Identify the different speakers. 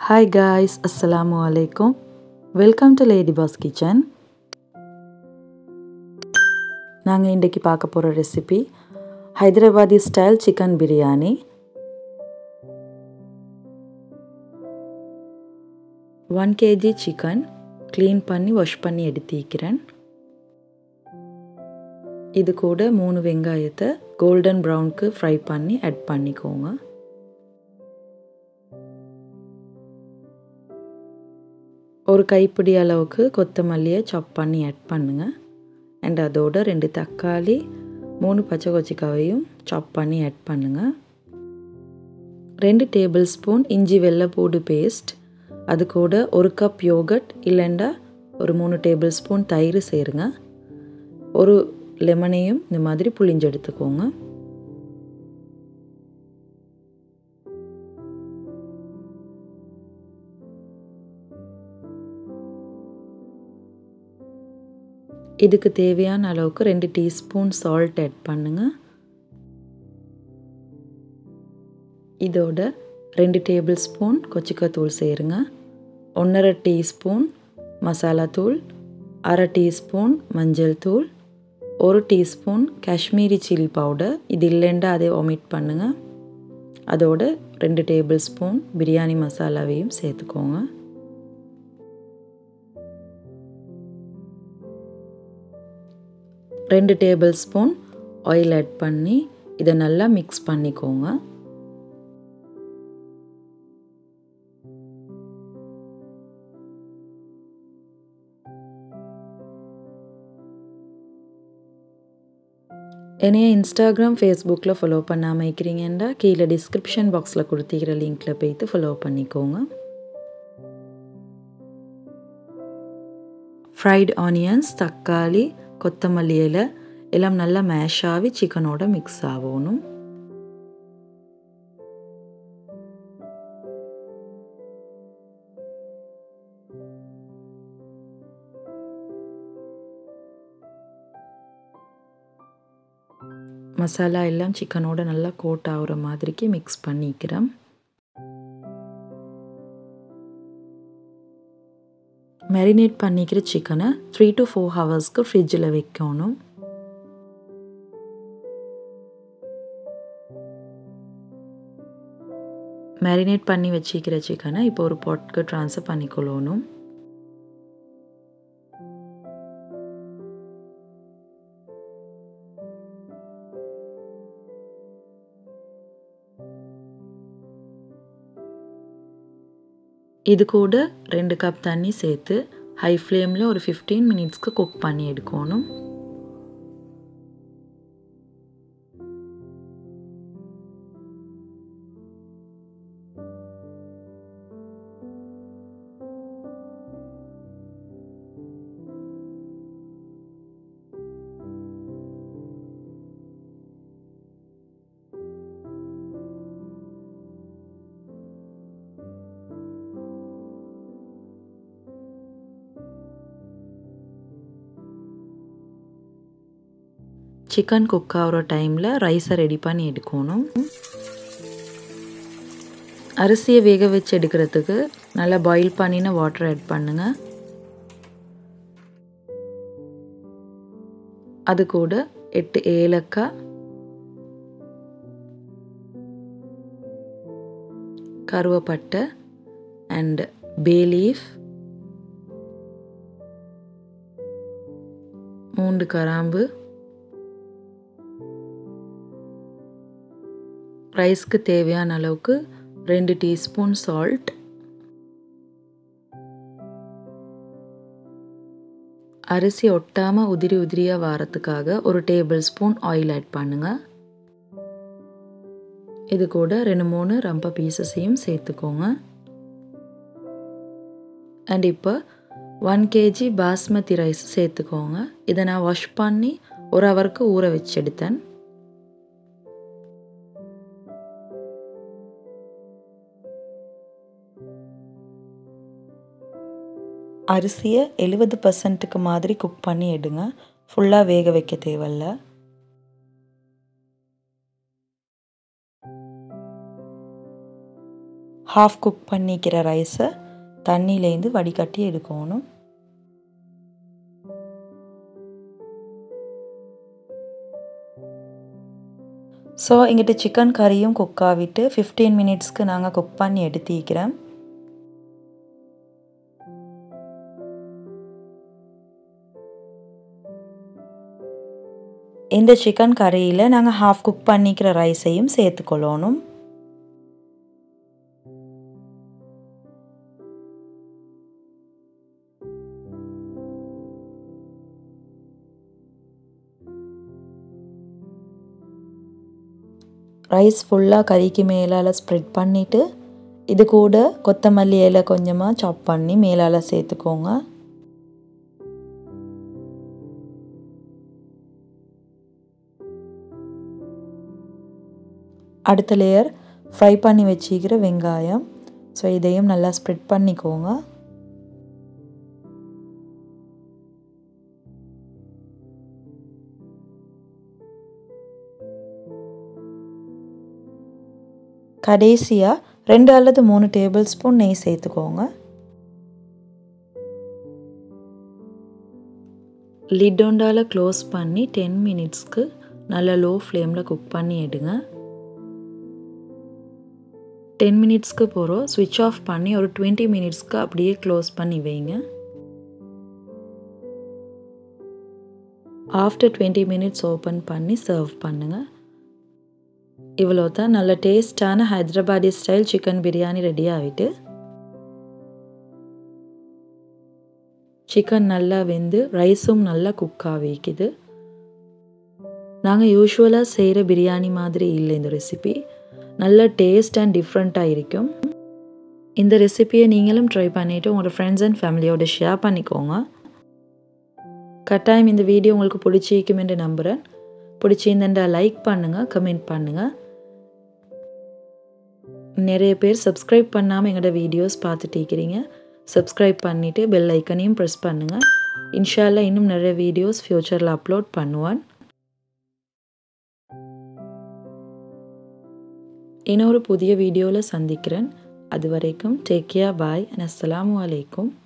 Speaker 1: hi guys அஸ்ஸலாமு அலைக்கும் welcome to lady boss kitchen நாங்கள் இன்றைக்கி பார்க்க போகிற recipe Hyderabadi style chicken biryani one KG chicken clean பண்ணி வாஷ் பண்ணி எடுத்திக்கிறேன் இது கூட மூணு வெங்காயத்தை கோல்டன் ப்ரௌனுக்கு ஃப்ரை பண்ணி ஆட் பண்ணிக்கோங்க ஒரு கைப்பிடி அளவுக்கு கொத்தமல்லியை சாப் பண்ணி ஆட் பண்ணுங்கள் அண்ட் அதோட ரெண்டு தக்காளி மூணு பச்சை கொச்சிக்காவையும் சாப் பண்ணி ஆட் பண்ணுங்கள் ரெண்டு டேபிள் ஸ்பூன் இஞ்சி வெள்ளைப்பூடு பேஸ்ட் அது கூட ஒரு கப் யோகட் இல்லைண்டா ஒரு மூணு டேபிள் ஸ்பூன் தயிர் சேருங்க ஒரு லெமனையும் இந்த மாதிரி புளிஞ்சு எடுத்துக்கோங்க இதுக்கு தேவையான அளவுக்கு ரெண்டு டீஸ்பூன் சால்ட் ஆட் பண்ணுங்கள் இதோட ரெண்டு டேபிள் ஸ்பூன் கொச்சிக்காத்தூள் சேருங்க ஒன்றரை டீஸ்பூன் மசாலா தூள் அரை டீஸ்பூன் மஞ்சள் தூள் ஒரு டீஸ்பூன் காஷ்மீரி சில்லி பவுடர் இது இல்லைண்டா அதை ஒமிட் பண்ணுங்கள் அதோட ரெண்டு டேபிள் ஸ்பூன் பிரியாணி மசாலாவையும் சேர்த்துக்கோங்க ரெண்டு டேபிள் ஸ்பூன் ஆயில் ஆட் பண்ணி இதை நல்லா மிக்ஸ் பண்ணிக்கோங்க என்னைய இன்ஸ்டாகிராம் ஃபேஸ்புக்கில் ஃபாலோ பண்ணாமல் இருக்கிறீங்கன்னா கீழே டிஸ்கிரிப்ஷன் பாக்ஸில் கொடுத்திக்கிற லிங்க்கில் போய்த்து ஃபாலோ பண்ணிக்கோங்க ஃப்ரைட் ஆனியன்ஸ் தக்காளி கொத்தமல்லி இலை எல்லாம் நல்லா மேஷ் ஆகி சிக்கனோட மிக்ஸ் ஆகணும் மசாலா எல்லாம் சிக்கனோட நல்லா கோட் ஆகுற மாதிரிக்கு மிக்ஸ் பண்ணிக்கிறேன் மேரினேட் பண்ணிக்கிற சிக்கனை த்ரீ டு ஃபோர் ஹவர்ஸ்க்கு ஃப்ரிட்ஜில் வைக்கணும் மேரினேட் பண்ணி வச்சிக்கிற சிக்கனை இப்போ ஒரு பாட்க்கு ட்ரான்ஸ்ஃபர் பண்ணிக்கொள்ளணும் இது கூட ரெண்டு கப் தண்ணி சேர்த்து ஹை ஃப்ளேமில் ஒரு ஃபிஃப்டீன் மினிட்ஸ்க்கு குக் பண்ணி எடுக்கணும் சிக்கன் குக் ஆகிற டைமில் ரைஸை ரெடி பண்ணி எடுக்கணும் அரிசியை வேக வச்சு எடுக்கிறதுக்கு நல்லா பாயில் பண்ணின வாட்டர் ஆட் பண்ணுங்கள் அது கூட எட்டு ஏலக்காய் கருவப்பட்டை அண்ட் பே லீஃப் மூன்று கராம்பு ரைஸ்க்கு தேவையான அளவுக்கு ரெண்டு டீஸ்பூன் சால்ட் அரிசி ஒட்டாமல் உதிரி உதிரியாக வாரத்துக்காக ஒரு டேபிள் ஸ்பூன் ஆயில் ஆட் பண்ணுங்கள் இது கூட ரெண்டு மூணு ரம்ப பீசஸையும் சேர்த்துக்கோங்க அண்ட் இப்போ ஒன் கேஜி பாஸ்மதி ரைஸ் சேர்த்துக்கோங்க இதை நான் வாஷ் பண்ணி ஒரு ஹவருக்கு ஊற வச்சு எடுத்தேன் அரிசியை எழுபது பர்சன்ட்டுக்கு மாதிரி குக் பண்ணி எடுங்க ஃபுல்லாக வேக வைக்க தேவையில்ல ஹாஃப் குக் பண்ணிக்கிற ரைஸை தண்ணியிலேருந்து வடிகட்டி எடுக்கணும் ஸோ எங்கிட்ட சிக்கன் கறியும் குக் ஆகிட்டு ஃபிஃப்டீன் மினிட்ஸ்க்கு நாங்கள் குக் பண்ணி எடுத்திக்கிறேன் இந்த சிக்கன் கறியில் நாங்கள் ஹாஃப் குக் பண்ணிக்கிற ரைஸையும் சேர்த்துக்கொள்ளணும் ரைஸ் ஃபுல்லாக கறிக்கு மேலால் ஸ்ப்ரெட் பண்ணிவிட்டு இது கூட கொத்தமல்லி இலை கொஞ்சமாக சாப் பண்ணி மேலால் சேர்த்துக்கோங்க அடுத்த லேயர் ஃப்ரை பண்ணி வச்சிக்கிற வெங்காயம் ஸோ இதையும் நல்லா ஸ்ப்ரெட் பண்ணிக்கோங்க கடைசியாக ரெண்டு அல்லது மூணு டேபிள் ஸ்பூன் நெய் சேர்த்துக்கோங்க லிட்டோண்டால் க்ளோஸ் பண்ணி டென் மினிட்ஸ்க்கு நல்லா லோ ஃப்ளேமில் குக் பண்ணி எடுங்க டென் மினிட்ஸ்க்கு போகிறோம் ஸ்விட்ச் ஆஃப் பண்ணி ஒரு டுவெண்ட்டி மினிட்ஸ்க்கு அப்படியே க்ளோஸ் பண்ணி வைங்க ஆஃப்டர் டுவெண்ட்டி மினிட்ஸ் ஓப்பன் பண்ணி சர்வ் பண்ணுங்கள் இவ்வளோ தான் நல்ல டேஸ்டான Hyderabadi style chicken biryani ready ஆகிட்டு சிக்கன் நல்லா வெந்து ரைஸும் நல்லா குக் ஆகிக்குது நாங்கள் யூஸ்வலாக செய்கிற பிரியாணி மாதிரி இல்லை இந்த ரெசிபி நல்ல டேஸ்ட் அண்ட் டிஃப்ரெண்ட்டாக இருக்கும் இந்த ரெசிபியை நீங்களும் ட்ரை பண்ணிவிட்டு உங்களோட ஃப்ரெண்ட்ஸ் அண்ட் ஃபேமிலியோட ஷேர் பண்ணிக்கோங்க கட்டாயம் இந்த வீடியோ உங்களுக்கு பிடிச்சிக்கும் என்று நம்புகிறேன் பிடிச்சிருந்தா லைக் பண்ணுங்கள் கமெண்ட் பண்ணுங்கள் நிறைய பேர் சப்ஸ்கிரைப் பண்ணாமல் எங்களோட வீடியோஸ் பார்த்துட்டு இருக்கிறீங்க சப்ஸ்கிரைப் பண்ணிவிட்டு பெல் ஐக்கனையும் ப்ரெஸ் பண்ணுங்கள் இன்ஷால்லா இன்னும் நிறைய வீடியோஸ் ஃப்யூச்சரில் அப்லோட் பண்ணுவான் இன்னொரு புதிய வீடியோவில் சந்திக்கிறேன் அது வரைக்கும் டேக் கேர் பாய் அண்ட் அஸ்லாம் வலைக்கும்